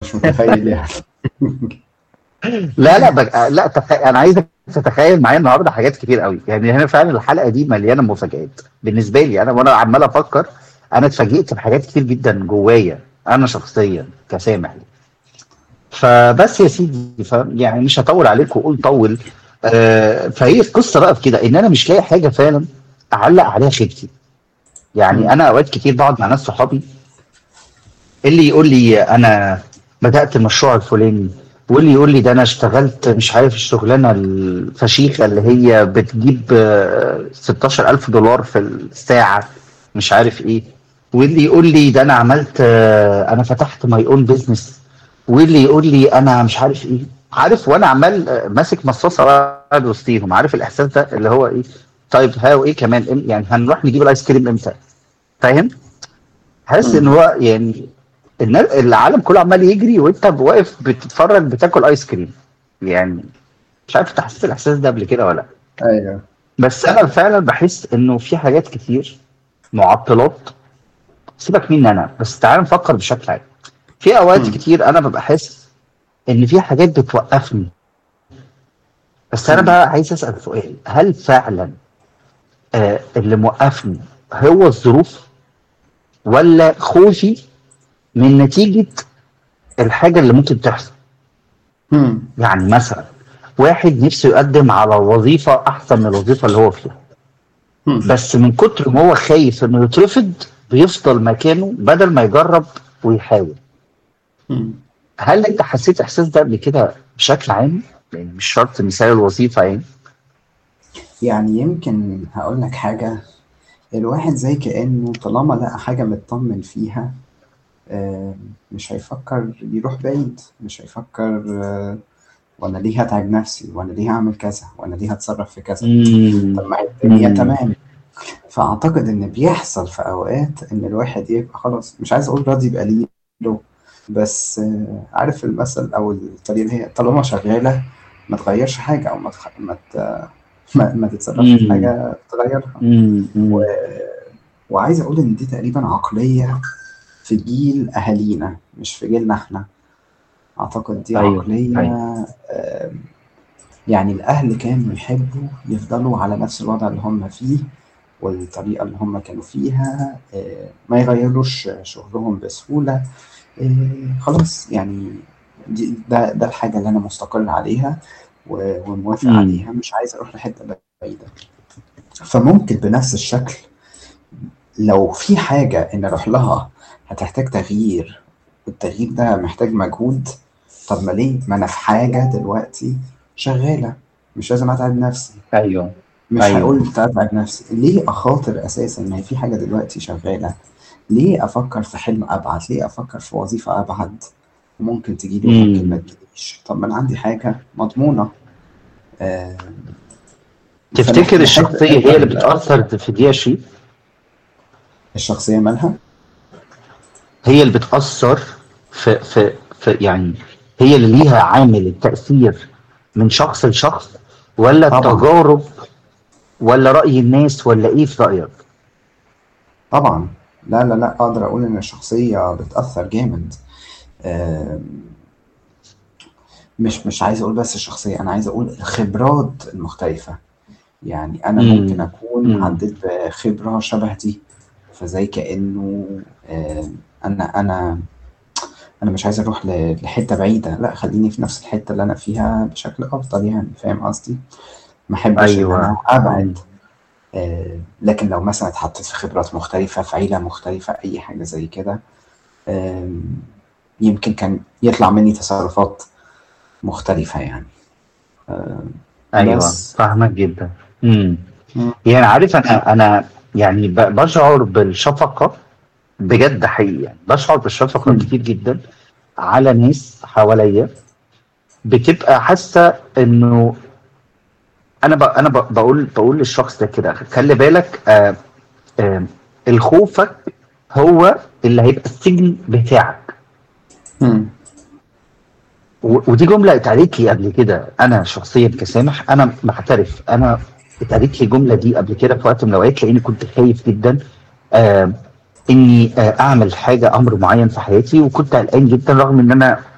مش متخيل يعني لا لا بك... لا تخ... انا عايزك تتخيل معايا النهارده حاجات كتير قوي يعني هنا فعلا الحلقه دي مليانه مفاجآت بالنسبه لي انا وانا عمال افكر انا اتفاجئت بحاجات كتير جدا جوايا انا شخصيا كسامح فبس يا سيدي ف... يعني مش هطول عليك واقول طول آه فهي القصه بقى في كده ان انا مش لاقي حاجه فعلا اعلق عليها خيبتي يعني انا اوقات كتير بقعد مع ناس صحابي اللي يقول لي انا بدات المشروع الفلاني واللي يقول لي ده انا اشتغلت مش عارف الشغلانه الفشيخه اللي هي بتجيب آه، 16000 دولار في الساعه مش عارف ايه واللي يقول لي ده انا عملت آه، انا فتحت ماي اون بزنس واللي يقول لي انا مش عارف ايه عارف وانا عمال آه، ماسك مصاصه قاعد وسطيهم عارف الاحساس ده اللي هو ايه طيب ها وايه كمان إم- يعني هنروح نجيب الايس كريم امتى فاهم حاسس ان هو يعني الناس العالم كله عمال يجري وانت واقف بتتفرج بتاكل ايس كريم يعني مش عارف انت حسيت الاحساس ده قبل كده ولا لا ايوه بس انا فعلا بحس انه في حاجات كتير معطلات سيبك مني انا بس تعال نفكر بشكل عام في اوقات مم. كتير انا ببقى حاسس ان في حاجات بتوقفني بس انا مم. بقى عايز اسال سؤال هل فعلا آه اللي موقفني هو الظروف ولا خوفي من نتيجه الحاجه اللي ممكن تحصل مم. يعني مثلا واحد نفسه يقدم على وظيفه احسن من الوظيفه اللي هو فيها مم. بس من كتر ما هو خايف انه يترفض بيفضل مكانه بدل ما يجرب ويحاول مم. هل انت حسيت احساس ده قبل كده بشكل عام يعني مش شرط مثال الوظيفه يعني يعني يمكن هقول لك حاجة الواحد زي كأنه طالما لقى حاجة مطمن فيها آه، مش هيفكر يروح بعيد مش هيفكر آه، وانا ليه هتعب نفسي وانا ليه هعمل كذا وانا ليه هتصرف في كذا طب ما هي الدنيا مم. تمام فاعتقد ان بيحصل في اوقات ان الواحد يبقى خلاص مش عايز اقول راضي بقليله بس آه، عارف المثل او الطريقه اللي هي طالما شغاله ما تغيرش حاجه او ما تخ... ما, ت... ما... ما تتصرفش في مم. حاجه تغيرها مم. مم. و... وعايز اقول ان دي تقريبا عقليه في جيل اهالينا مش في جيلنا احنا اعتقد دي أيوة، عقليه أيوة. آم، يعني الاهل كانوا يحبوا يفضلوا على نفس الوضع اللي هم فيه والطريقه اللي هم كانوا فيها آه، ما يغيروش شغلهم بسهوله آه، خلاص يعني دي ده ده الحاجه اللي انا مستقر عليها و- وموافق مم. عليها مش عايز اروح لحته بعيده فممكن بنفس الشكل لو في حاجة إن أروح لها هتحتاج تغيير والتغيير ده محتاج مجهود طب ما ليه؟ ما أنا في حاجة دلوقتي شغالة مش لازم أتعب نفسي ايوه مش أيوة. هقول أتعب نفسي ليه أخاطر أساسا ما هي في حاجة دلوقتي شغالة ليه أفكر في حلم أبعد ليه أفكر في وظيفة أبعد ممكن تجيلي مم. وممكن ما تجيليش طب ما أنا عندي حاجة مضمونة آه تفتكر فنحتاج- الشخصيه هي اللي بتاثر في دي يا شريف الشخصية مالها؟ هي اللي بتاثر في في في يعني هي اللي ليها عامل التاثير من شخص لشخص ولا طبعاً. التجارب ولا راي الناس ولا ايه في رايك طبعا لا لا لا اقدر اقول ان الشخصيه بتاثر جامد آم، مش مش عايز اقول بس الشخصيه انا عايز اقول الخبرات المختلفه يعني انا مم. ممكن اكون مم. عديت بخبره شبه دي فزي كانه آم، انا انا انا مش عايز اروح ل- لحته بعيده لا خليني في نفس الحته اللي انا فيها بشكل افضل يعني فاهم قصدي ما احبش ان أيوة. انا ابعد آه، لكن لو مثلا اتحطيت في خبرات مختلفة في عيلة مختلفة أي حاجة زي كده آم، يمكن كان يطلع مني تصرفات مختلفة يعني آم، ايوه بس. فاهمك جدا امم مم. يعني عارف انا انا يعني ب- بشعر بالشفقه بجد حقيقي يعني بشعر بالشفقه مم. كتير جدا على ناس حواليا بتبقى حاسه انه انا ب... انا ب... بقول بقول للشخص ده كده خلي بالك آه آه الخوفك هو اللي هيبقى السجن بتاعك مم. و- ودي جمله اتقالت لي قبل كده انا شخصيا كسامح انا بعترف انا اتقالت لي الجمله دي قبل كده في وقت من الاوقات لاني كنت خايف جدا آه اني آه اعمل حاجه امر معين في حياتي وكنت قلقان جدا رغم ان انا